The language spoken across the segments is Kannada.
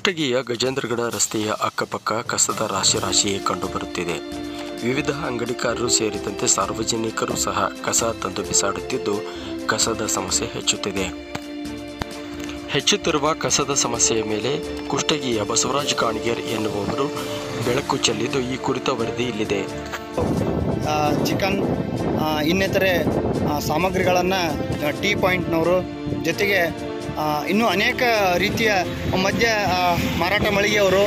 ಕುಷ್ಟಗಿಯ ಗಜೇಂದ್ರಗಡ ರಸ್ತೆಯ ಅಕ್ಕಪಕ್ಕ ಕಸದ ರಾಶಿ ರಾಶಿಯೇ ಕಂಡುಬರುತ್ತಿದೆ ವಿವಿಧ ಅಂಗಡಿಕಾರರು ಸೇರಿದಂತೆ ಸಾರ್ವಜನಿಕರು ಸಹ ಕಸ ತಂದು ಬಿಸಾಡುತ್ತಿದ್ದು ಕಸದ ಸಮಸ್ಯೆ ಹೆಚ್ಚುತ್ತಿದೆ ಹೆಚ್ಚುತ್ತಿರುವ ಕಸದ ಸಮಸ್ಯೆಯ ಮೇಲೆ ಕುಷ್ಟಗಿಯ ಬಸವರಾಜ್ ಗಾಣಿಗೇರ್ ಎನ್ನುವವರು ಬೆಳಕು ಚೆಲ್ಲಿದ್ದು ಈ ಕುರಿತ ವರದಿ ಇಲ್ಲಿದೆ ಆ, ಚಿಕನ್ ಆ, ಇನ್ನಿತರೆ ಆ, ಸಾಮಗ್ರಿಗಳನ್ನು ಟೀ ಪಾಯಿಂಟ್ನವರು ಜೊತೆಗೆ ಆ, ಇನ್ನೂ ಅನೇಕ ರೀತಿಯ ಮದ್ಯ ಆ, ಮಾರಾಟ ಮಳಿಗೆಯವರು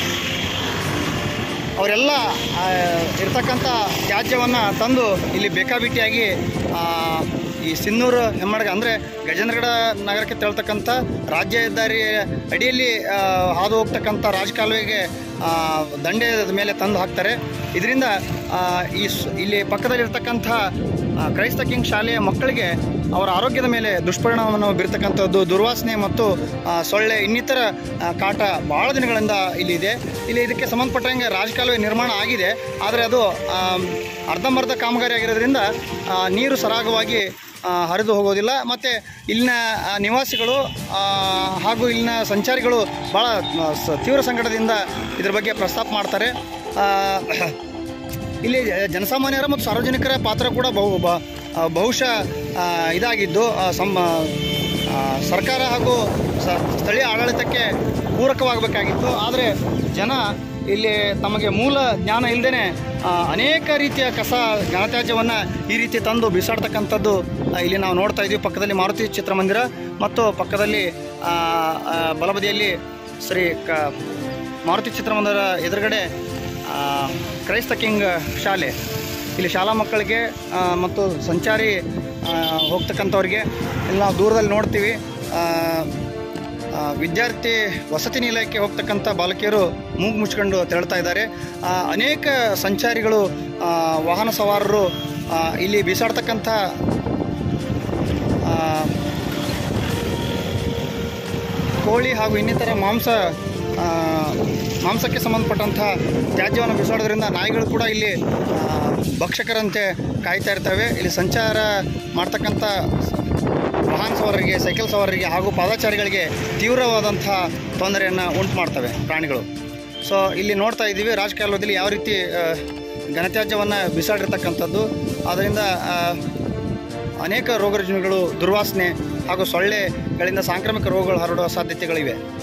ಅವರೆಲ್ಲ ಆ, ಇರ್ತಕ್ಕಂಥ ತ್ಯಾಜ್ಯವನ್ನು ತಂದು ಇಲ್ಲಿ ಬೇಕಾಬಿಟ್ಟಿಯಾಗಿ ಆ, ಈ ಸಿನ್ನೂರು ಹೆಮ್ಮಡ್ಗ ಅಂದರೆ ಗಜೇಂದ್ರಗಡ ನಗರಕ್ಕೆ ತೆರಳ್ತಕ್ಕಂಥ ರಾಜ್ಯ ಹೆದ್ದಾರಿ ಅಡಿಯಲ್ಲಿ ಆ, ಹಾದು ಹೋಗ್ತಕ್ಕಂಥ ರಾಜಕಾಲುವೆಗೆ ಆ, ದಂಡೆದ ಮೇಲೆ ತಂದು ಹಾಕ್ತಾರೆ ಇದರಿಂದ ಆ, ಈ ಸ್- ಇಲ್ಲಿ ಪಕ್ಕದಲ್ಲಿರ್ತಕ್ಕಂಥ ಆ, ಕ್ರೈಸ್ತ ಕಿಂಗ್ ಶಾಲೆಯ ಮಕ್ಕಳಿಗೆ ಅವರ ಆರೋಗ್ಯದ ಮೇಲೆ ದುಷ್ಪರಿಣಾಮವನ್ನು ಬೀರ್ತಕ್ಕಂಥದ್ದು ದುರ್ವಾಸನೆ ಮತ್ತು ಆ, ಸೊಳ್ಳೆ ಇನ್ನಿತರ ಆ, ಕಾಟ ಭಾಳ ದಿನಗಳಿಂದ ಇಲ್ಲಿ ಇದೆ ಇಲ್ಲಿ ಇದಕ್ಕೆ ಸಂಬಂಧಪಟ್ಟಂಗೆ ರಾಜಕಾಲುವೆ ನಿರ್ಮಾಣ ಆಗಿದೆ ಆದರೆ ಅದು ಆ, ಅರ್ಧಂಬರ್ಧ ಕಾಮಗಾರಿ ಆಗಿರೋದ್ರಿಂದ ಆ, ನೀರು ಸರಾಗವಾಗಿ ಆ, ಹರಿದು ಹೋಗೋದಿಲ್ಲ ಮತ್ತು ಇಲ್ಲಿನ ಆ, ನಿವಾಸಿಗಳು ಆ, ಹಾಗೂ ಇಲ್ಲಿನ ಸಂಚಾರಿಗಳು ಭಾಳ ಆ, ಸ- ತೀವ್ರ ಸಂಕಟದಿಂದ ಇದ್ರ ಬಗ್ಗೆ ಪ್ರಸ್ತಾಪ ಮಾಡ್ತಾರೆ ಆ, ಇಲ್ಲಿ ಜನಸಾಮಾನ್ಯರ ಮತ್ತು ಸಾರ್ವಜನಿಕರ ಪಾತ್ರ ಕೂಡ ಬಹು ಬ- ಆ, ಬಹುಶಃ ಆ, ಇದಾಗಿದ್ದು ಆ, ಸಂ ಆ, ಸರ್ಕಾರ ಹಾಗೂ ಸ- ಸ್ಥಳೀಯ ಆಡಳಿತಕ್ಕೆ ಪೂರಕವಾಗಬೇಕಾಗಿತ್ತು ಆದರೆ ಜನ ಇಲ್ಲಿ ತಮಗೆ ಮೂಲ ಜ್ಞಾನ ಇಲ್ಲದೇ ಅನೇಕ ರೀತಿಯ ಕಸ ಘನತ್ಯಾಜ್ಯವನ್ನು ಈ ರೀತಿ ತಂದು ಬಿಸಾಡ್ತಕ್ಕಂಥದ್ದು ಆ, ಇಲ್ಲಿ ನಾವು ನೋಡ್ತಾ ಇದ್ದೀವಿ ಪಕ್ಕದಲ್ಲಿ ಮಾರುತಿ ಚಿತ್ರಮಂದಿರ ಮತ್ತು ಪಕ್ಕದಲ್ಲಿ ಆ, ಆ, ಬಲಬದಿಯಲ್ಲಿ ಶ್ರೀ ಕ ಮಾರುತಿ ಚಿತ್ರಮಂದಿರ ಎದುರುಗಡೆ ಆ, ಕ್ರೈಸ್ತ ಕಿಂಗ್ ಶಾಲೆ ಇಲ್ಲಿ ಶಾಲಾ ಮಕ್ಕಳಿಗೆ ಆ, ಮತ್ತು ಸಂಚಾರಿ ಆ, ಹೋಗ್ತಕ್ಕಂಥವ್ರಿಗೆ ಇಲ್ಲಿ ನಾವು ದೂರದಲ್ಲಿ ನೋಡ್ತೀವಿ ಆ, ಆ, ವಿದ್ಯಾರ್ಥಿ ವಸತಿ ನಿಲಯಕ್ಕೆ ಹೋಗ್ತಕ್ಕಂಥ ಬಾಲಕಿಯರು ಮೂಗು ಮುಚ್ಕೊಂಡು ತೆರಳ್ತಾ ಇದ್ದಾರೆ ಆ, ಅನೇಕ ಸಂಚಾರಿಗಳು ಆ, ವಾಹನ ಸವಾರರು ಆ, ಇಲ್ಲಿ ಬೀಸಾಡ್ತಕ್ಕಂಥ ಆ, ಕೋಳಿ ಹಾಗೂ ಇನ್ನಿತರ ಮಾಂಸ ಆ, ಮಾಂಸಕ್ಕೆ ಸಂಬಂಧಪಟ್ಟಂಥ ತ್ಯಾಜ್ಯವನ್ನು ಬಿಸಾಡೋದ್ರಿಂದ ನಾಯಿಗಳು ಕೂಡ ಇಲ್ಲಿ ಆ, ಭಕ್ಷಕರಂತೆ ಕಾಯ್ತಾ ಇರ್ತವೆ ಇಲ್ಲಿ ಸಂಚಾರ ಮಾಡ್ತಕ್ಕಂಥ ವಾಹನ ಸವಾರರಿಗೆ ಸೈಕಲ್ ಸವಾರರಿಗೆ ಹಾಗೂ ಪಾದಚಾರಿಗಳಿಗೆ ತೀವ್ರವಾದಂಥ ತೊಂದರೆಯನ್ನು ಉಂಟು ಮಾಡ್ತವೆ ಪ್ರಾಣಿಗಳು ಸೊ ಇಲ್ಲಿ ನೋಡ್ತಾ ಇದ್ದೀವಿ ರಾಜಕಾಲುವೆಯಲ್ಲಿ ಯಾವ ರೀತಿ ಆ, ಘನತ್ಯಾಜ್ಯವನ್ನು ಬಿಸಾಡಿರ್ತಕ್ಕಂಥದ್ದು ಅದರಿಂದ ಆ, ಅನೇಕ ರೋಗರುಜಿನಗಳು ದುರ್ವಾಸನೆ ಹಾಗೂ ಸೊಳ್ಳೆಗಳಿಂದ ಸಾಂಕ್ರಾಮಿಕ ರೋಗಗಳು ಹರಡುವ ಸಾಧ್ಯತೆಗಳಿವೆ